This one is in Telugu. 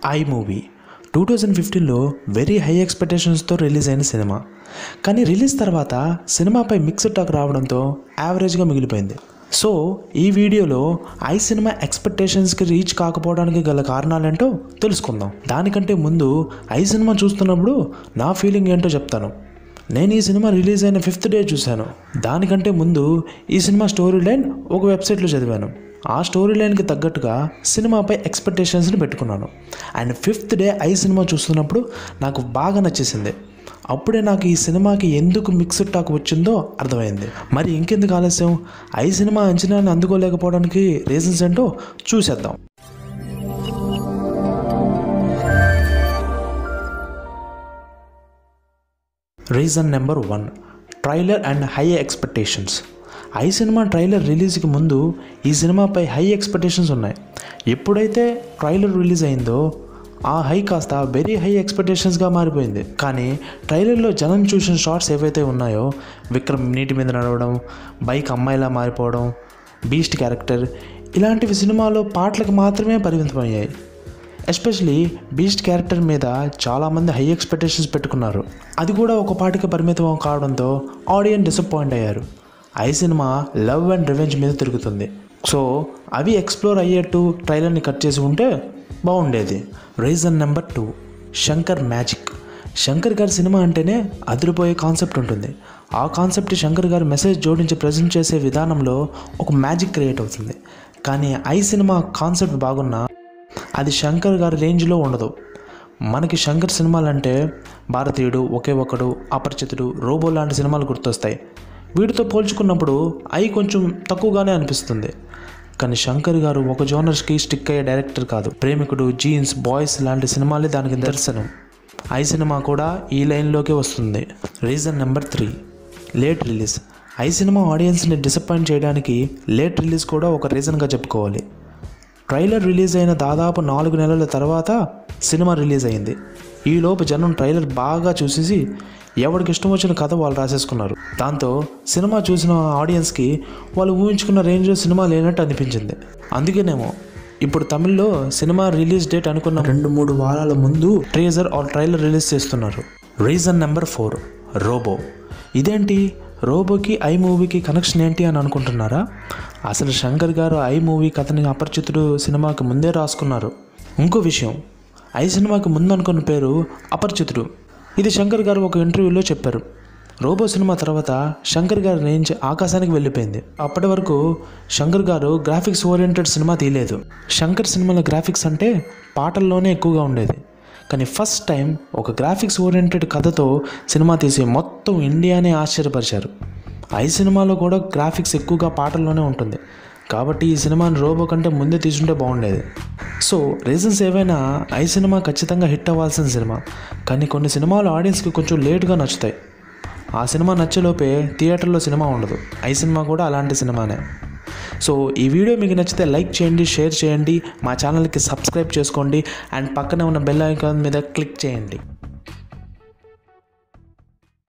ఐ మూవీ టూ థౌజండ్ ఫిఫ్టీన్లో వెరీ హై ఎక్స్పెక్టేషన్స్తో రిలీజ్ అయిన సినిమా కానీ రిలీజ్ తర్వాత సినిమాపై మిక్స్డ్ టాక్ రావడంతో యావరేజ్గా మిగిలిపోయింది సో ఈ వీడియోలో ఐ సినిమా ఎక్స్పెక్టేషన్స్కి రీచ్ కాకపోవడానికి గల కారణాలేంటో తెలుసుకుందాం దానికంటే ముందు ఐ సినిమా చూస్తున్నప్పుడు నా ఫీలింగ్ ఏంటో చెప్తాను నేను ఈ సినిమా రిలీజ్ అయిన ఫిఫ్త్ డే చూశాను దానికంటే ముందు ఈ సినిమా స్టోరీ లైన్ ఒక వెబ్సైట్లో చదివాను ఆ స్టోరీ లైన్కి తగ్గట్టుగా సినిమాపై ఎక్స్పెక్టేషన్స్ని పెట్టుకున్నాను అండ్ ఫిఫ్త్ డే ఐ సినిమా చూస్తున్నప్పుడు నాకు బాగా నచ్చేసింది అప్పుడే నాకు ఈ సినిమాకి ఎందుకు మిక్స్డ్ టాక్ వచ్చిందో అర్థమైంది మరి ఇంకెందుకు ఆలస్యం ఐ సినిమా అంచనాన్ని అందుకోలేకపోవడానికి రీజన్స్ ఏంటో చూసేద్దాం reason number one trailer and high expectations I cinema trailer రిలీజ్కి ముందు ఈ సినిమాపై హై ఎక్స్పెక్టేషన్స్ ఉన్నాయి ఎప్పుడైతే ట్రైలర్ రిలీజ్ అయిందో ఆ హై కాస్త వెరీ హై ఎక్స్పెక్టేషన్స్గా మారిపోయింది కానీ ట్రైలర్లో జనం చూసిన షార్ట్స్ ఏవైతే ఉన్నాయో విక్రమ్ నీటి మీద నడవడం బైక్ అమ్మాయిలా మారిపోవడం బీస్ట్ క్యారెక్టర్ ఇలాంటివి సినిమాలో పాటలకు మాత్రమే పరిమితమయ్యాయి ఎస్పెషలీ బీస్ట్ క్యారెక్టర్ మీద చాలామంది హై ఎక్స్పెక్టేషన్స్ పెట్టుకున్నారు అది కూడా ఒక పాటికి పరిమితం కావడంతో ఆడియన్స్ డిసప్పాయింట్ అయ్యారు I cinema love and revenge మీద తిరుగుతుంది సో అవి ఎక్స్ప్లోర్ అయ్యేట్టు ట్రైలర్ని కట్ చేసి ఉంటే బాగుండేది reason number two Shankar magic Shankar గారి సినిమా అంటేనే అదిరిపోయే కాన్సెప్ట్ ఉంటుంది ఆ కాన్సెప్ట్ శంకర్ గారు మెసేజ్ జోడించి ప్రజెంట్ చేసే విధానంలో ఒక మ్యాజిక్ క్రియేట్ అవుతుంది కానీ ఐ సినిమా కాన్సెప్ట్ బాగున్నా అది శంకర్ గారి రేంజ్లో ఉండదు మనకి శంకర్ సినిమాలంటే భారతీయుడు ఒకే ఒకడు అపరిచితుడు రోబో లాంటి సినిమాలు గుర్తొస్తాయి వీటితో పోల్చుకున్నప్పుడు అయి కొంచెం తక్కువగానే అనిపిస్తుంది కానీ శంకర్ గారు ఒక జోనర్స్కి స్టిక్ అయ్యే డైరెక్టర్ కాదు ప్రేమికుడు జీన్స్ బాయ్స్ లాంటి సినిమాలే దానికి నిదర్శనం ఐ సినిమా కూడా ఈ లైన్లోకే వస్తుంది reason number three late release I cinema ఆడియన్స్ని డిసప్పాయింట్ చేయడానికి లేట్ రిలీజ్ కూడా ఒక రీజన్గా చెప్పుకోవాలి ట్రైలర్ రిలీజ్ అయిన దాదాపు నాలుగు నెలల తర్వాత సినిమా రిలీజ్ అయింది ఈలోపు జనం ట్రైలర్ బాగా చూసేసి ఎవరికి ఇష్టం వచ్చిన కథ వాళ్ళు రాసేసుకున్నారు దాంతో సినిమా చూసిన ఆడియన్స్కి వాళ్ళు ఊహించుకున్న రేంజ్లో సినిమా లేనట్టు అనిపించింది అందుకేనేమో ఇప్పుడు తమిళ్లో సినిమా రిలీజ్ డేట్ అనుకున్న రెండు మూడు వారాల ముందు ట్రేజర్ ఆర్ ట్రైలర్ రిలీజ్ చేస్తున్నారు రీజన్ నెంబర్ ఫోర్ రోబో ఇదేంటి రోబోకి ఐ మూవీకి కనెక్షన్ ఏంటి అని అనుకుంటున్నారా అసలు శంకర్ గారు ఐ మూవీ కథని అపరిచితుడు సినిమాకి ముందే రాసుకున్నారు ఇంకో విషయం ఐ సినిమాకి ముందు అనుకున్న పేరు అపరిచితుడు ఇది శంకర్ గారు ఒక ఇంటర్వ్యూలో చెప్పారు రోబో సినిమా తర్వాత శంకర్ గారి రేంజ్ ఆకాశానికి వెళ్ళిపోయింది అప్పటి వరకు శంకర్ గారు గ్రాఫిక్స్ ఓరియంటెడ్ సినిమా తీయలేదు శంకర్ సినిమాల గ్రాఫిక్స్ అంటే పాటల్లోనే ఎక్కువగా ఉండేది కానీ ఫస్ట్ టైం ఒక గ్రాఫిక్స్ ఓరియంటెడ్ కథతో సినిమా తీసి మొత్తం ఇండియానే ఆశ్చర్యపరిచారు ఐ సినిమాలో కూడా గ్రాఫిక్స్ ఎక్కువగా పాటల్లోనే ఉంటుంది కాబట్టి ఈ సినిమాని రోబో కంటే ముందే తీసుంటే బాగుండేది సో రీజన్స్ ఏవైనా ఐ సినిమా ఖచ్చితంగా హిట్ అవ్వాల్సిన సినిమా కానీ కొన్ని సినిమాలు ఆడియన్స్కి కొంచెం లేట్గా నచ్చుతాయి ఆ సినిమా నచ్చేలోపే థియేటర్లో సినిమా ఉండదు ఐ సినిమా కూడా అలాంటి సినిమానే సో ఈ వీడియో మీకు నచ్చితే లైక్ చేయండి షేర్ చేయండి మా ఛానల్కి సబ్స్క్రైబ్ చేసుకోండి అండ్ పక్కనే ఉన్న బెల్ ఐకాన్ మీద క్లిక్ చేయండి